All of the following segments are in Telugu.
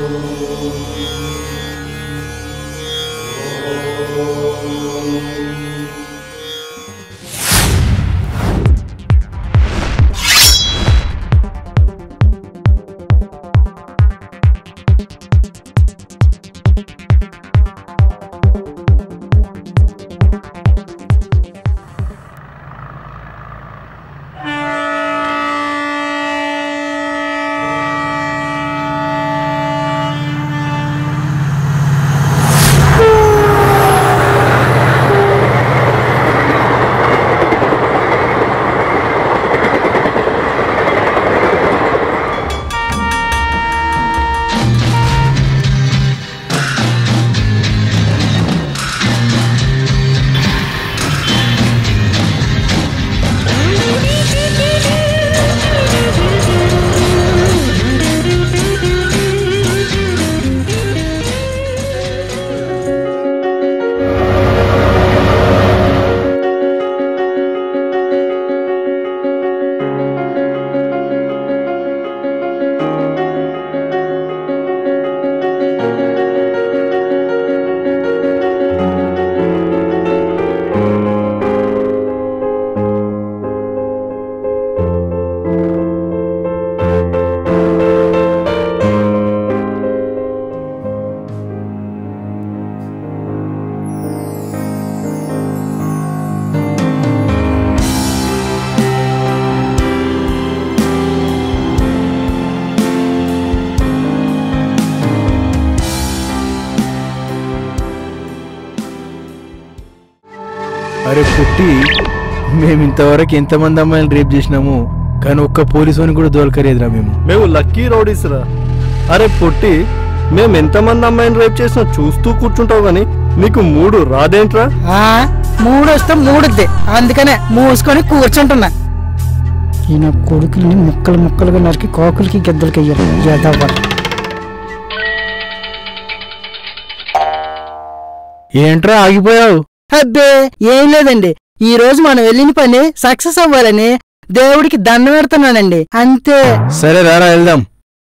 అరే పుట్టి మేము ఇంతవరకు ఎంతమంది అమ్మాయిని రేప్ చేసినాము కానీ ఒక్క పోలీసుని కూడా దోలకరేదురా మేము మేము లక్కీ రౌడీస్ రా అరే పొట్టి మేము ఎంతమంది అమ్మాయిని రేప్ చేసినా చూస్తూ కూర్చుంటావు గాని నీకు మూడు రాదేంట్రా ఆ మూడు వస్తే మూడుద్ది అందుకనే మూసుకొని కూర్చుంటున్నా ఈయన కొడుకుల్ని ముక్కలు ముక్కలుగా నరికి కోకులకి గిద్దలకి అయ్యారు యదవ్వ. ఏంట్రా ఆగిపోయావు అబ్బే ఏం లేదండి ఈ రోజు మనం వెళ్ళిన పని సక్సెస్ అవ్వాలని దేవుడికి దండం పెడుతున్నానండి అంతే సరే రారా వెళ్దాం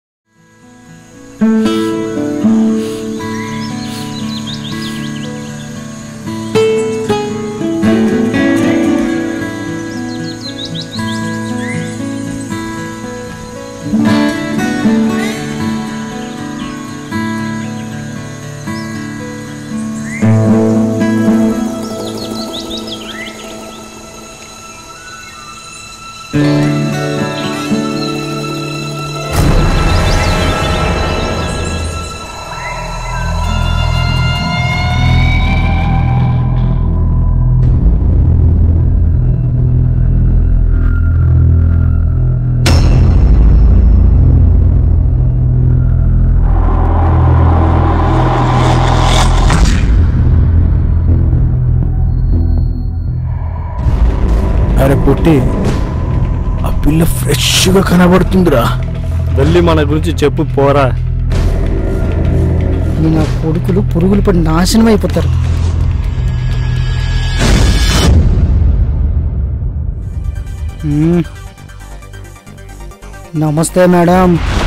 అరే పుట్టి ఆ పిల్ల ఫ్రెష్గా కనబడుతుందిరా వెళ్ళి మన గురించి చెప్పు పోరా ఈయన కొడుకులు పురుగులు పడి నాశనం అయిపోతారు మ్మ్. నమస్తే మేడం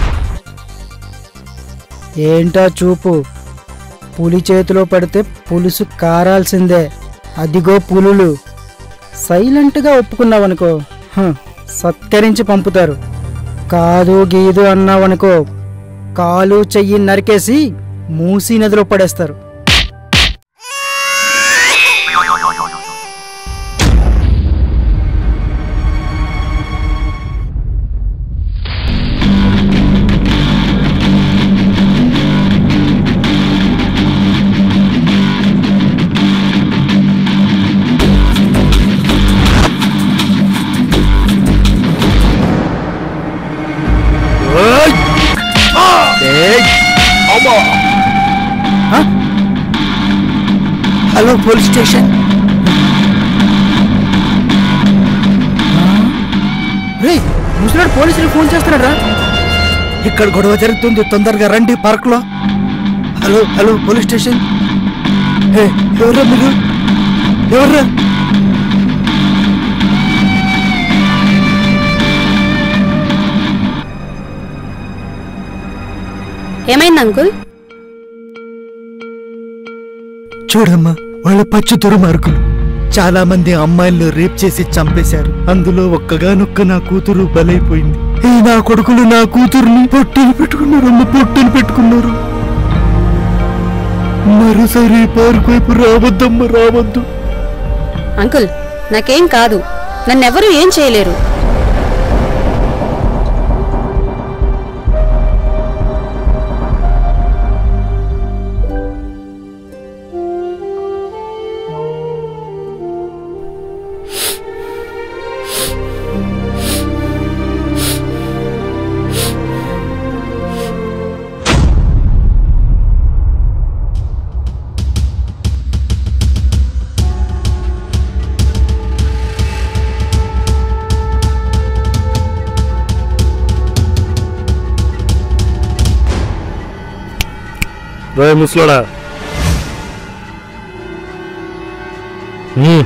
ఏంటా చూపు పులి చేతిలో పడితే పులుసు కారాల్సిందే అదిగో పులులు సైలెంట్గా ఒప్పుకున్నావనుకో హ, సత్కరించి పంపుతారు కాదు గీదు అన్నావనుకో కాలు చెయ్యి నరికేసి మూసీ నదిలో పడేస్తారు హలో పోలీస్ స్టేషన్ రే ముసలాడు పోలీసులకు ఫోన్ చేస్తున్నాడు రా ఇక్కడ గొడవ జరుగుతుంది తొందరగా రండి పార్క్ లో hello hello police station hey ఎవర్రా మీరు ఎవర్రా ఏమైంది అంకుల్ చూడమ్మా వాళ్ళ పచ్చి దుర్మార్గులు చాలా మంది అమ్మాయిలను రేప్ చేసి చంపేశారు అందులో ఒక్కగానొక్క నా కూతురు బలైపోయింది ఈ నా కొడుకులు నా కూతురుని పొట్టిని పెట్టుకున్నారు అమ్మ పొట్టిని పెట్టుకున్నారు మరోసారి ఈ పార్క్ వైపు రావద్దమ్మ రావద్దు అంకుల్ నాకేం కాదు నన్నెవరూ ఏం చేయలేరు రే ముసలోడా హ్మ్.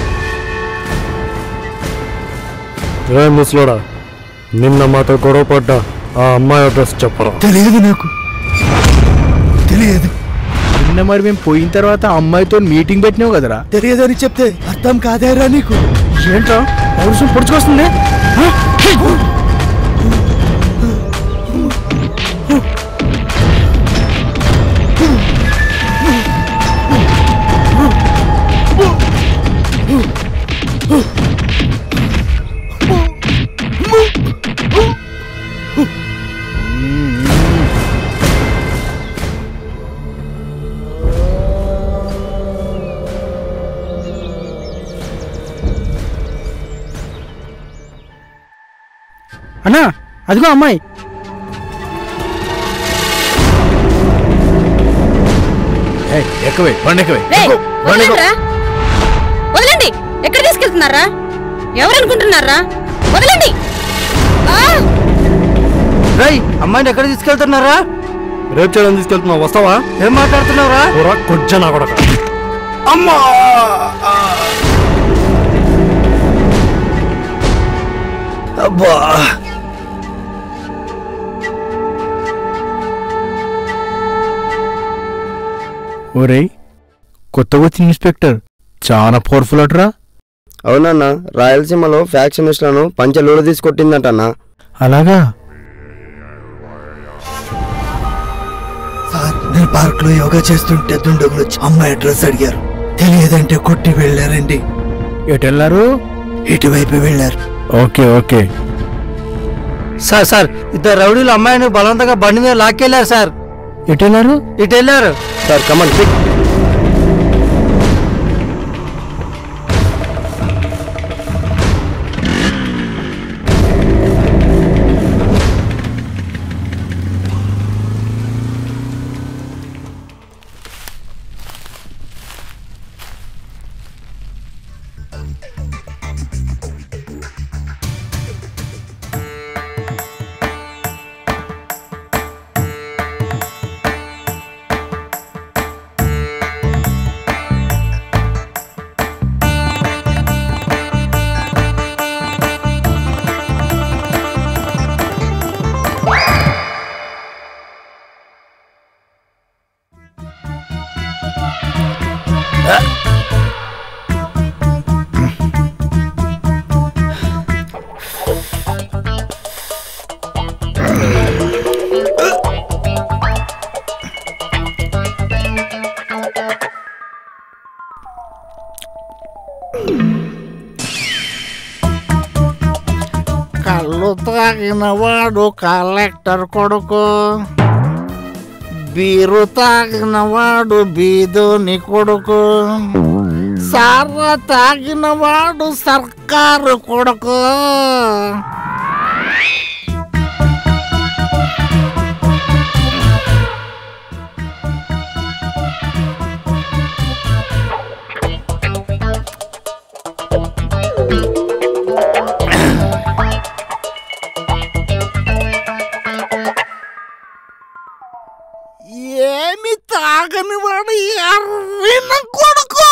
రే ముసలోడా నిన్న మాతో గొడవ పడ్డా ఆ అమ్మాయి అడ్రస్ చెప్పరా తెలియదు నాకు తెలియదు నిన్న మరి మేము పోయిన తర్వాత అమ్మాయితో మీటింగ్ పెట్టినావు కదరా తెలియదని చెప్తే అర్థం కాదేరా నీకు ఏంట్రా పౌరుషం పొడుచుకొస్తుంది అన్నా అదిగో అమ్మాయి ఎక్కవే పండెక్కవే రేయ్, వదలండిరా. వదలండి ఎక్కడ తీసుకెళ్తున్నారా ఎవరనుకుంటున్నారా వదలండి ఆ! రై అమ్మాయిని ఎక్కడ తీసుకెళ్తున్నారా రేపు చేయడం తీసుకెళ్తున్నావు వస్తావా ఏం మాట్లాడుతున్నావురా కూర కొజ్జ నా కొడక అమ్మా అబ్బా ఒరేయ్ కొత్తగా వచ్చిన ఇన్స్పెక్టర్ చాలా పవర్ఫుల్ అట్రా అవునన్నా రాయలసీమలో ఫ్యాక్షనిస్టులను పంచలూడ తీసుకొట్టిందంటన్నా అలాగా సార్ నేను పార్క్ లో యోగా చేస్తుంటే దుండగులు వచ్చి అమ్మాయి అడ్రస్ అడిగారు తెలియదంటే కొట్టి వెళ్ళారండి ఎటు వెళ్ళారు ఇటువైపు వెళ్ళారు ఓకే ఓకే సార్ సార్ ఇద్దరు రౌడీలు అమ్మాయిని బలవంతంగా బండి మీద లాక్కెళ్ళారు సార్ ఎటు వెళ్ళారు ఇటు వెళ్ళారు సార్ కమన్ క్విక్ కళ్ళు తాగిన వాడు కలెక్టర్ కొడుకు బీరు తాగిన వాడు బీదుని కొడుకు సార తాగిన వాడు సర్కారు కొడుకు ఏమి తాగని వాడు ఎర్రిన కొడుకు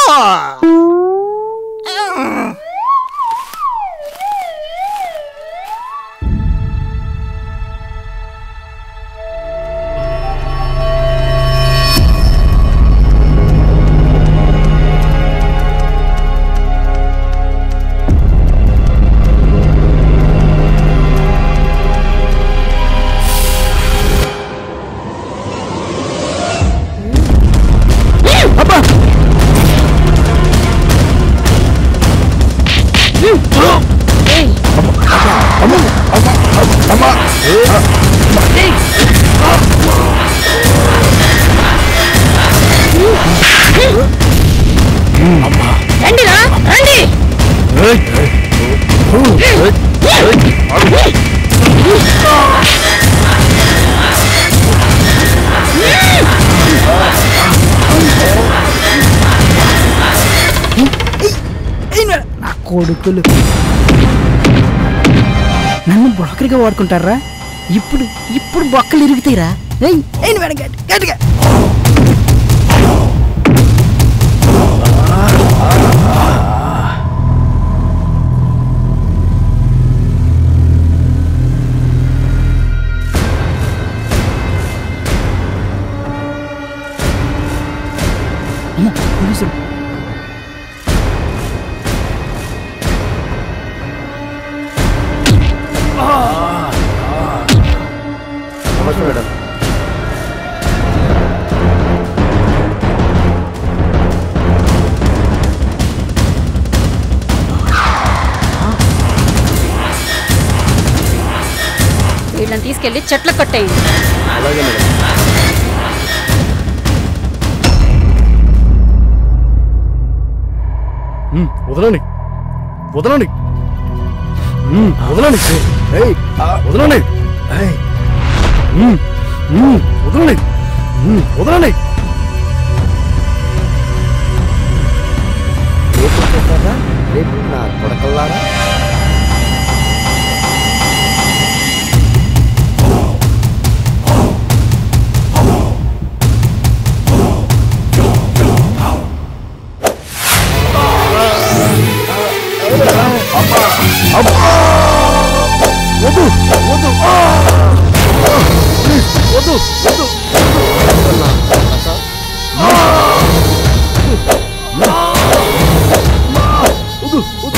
రండిరా రండి నా కొడుకులు నన్ను బొక్కరిగా వాడుకుంటారా ఇప్పుడు ఇప్పుడు బొక్కలు ఇరుగుతాయిరా ఏయ్, ఏయ్ మేడం గట్టి గట్టిగా అమ్మో, పోలీసులు నమస్తే మేడం వీళ్ళని తీసుకెళ్లి చెట్ల కొట్టేయండి అలాగే మేడం మ్మ్, వదలండి వదలండి మ్మ్, వదలండి ఏయ్, ఆ, వదలండి ఏయ్. మ్మ్, మ్మ్, వదలండి మ్మ్, వదలండి రేపు వచ్చేస్తారా రేపు నా కొడకల్లారా వద్దు వద్దు ఆ! ప్లీజ్ వద్దు వద్దు వద్దు వద్దు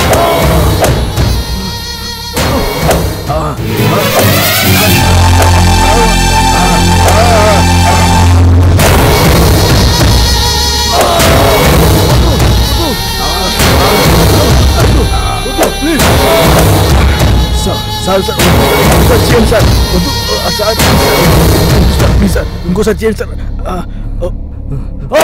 సార్ సార్ సార్ ఇంకోసారి చేయండి సార్ వద్దు ఆ, సార్ సార్ ప్లీజ్ సార్ ఇంకోసారి చేయండి సార్ ఆ, ఓ. ఆ!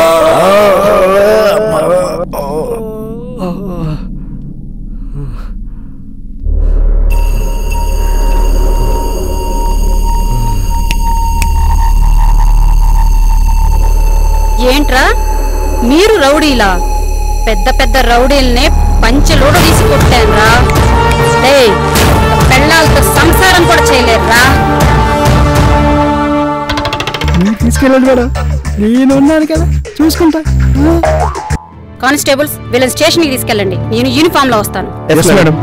ఏంట్రా మీరు రౌడీలా పెద్ద పెద్ద రౌడీల్నే పంచెలోడు తీసి కొట్టానురా డేయ్ పెళ్ళాలతో సంసారం కూడా చేయలేరురా మీరు తీసుకెళ్ళండి మేడం నేను ఉన్నాను కదా చూసుకుంటా ఆ. కానిస్టేబుల్స్ వీళ్ళని స్టేషన్కి తీసుకెళ్ళండి నేను యూనిఫామ్ లో వస్తాను ఎస్ మేడం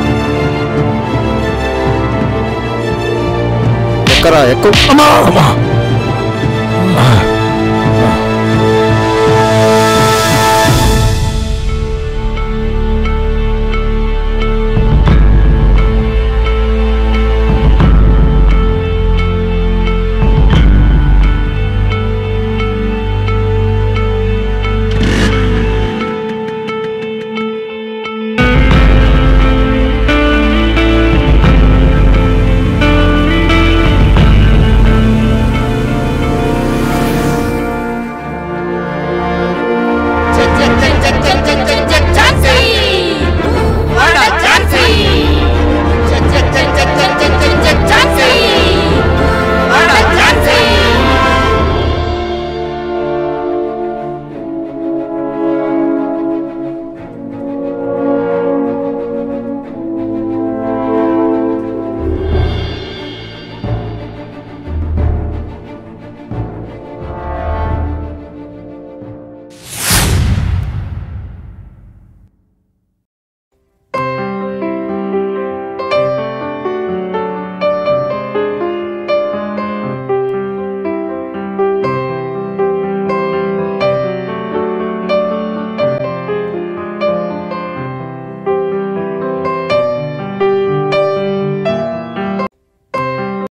ఎక్కరా ఎక్కువ అమ్మా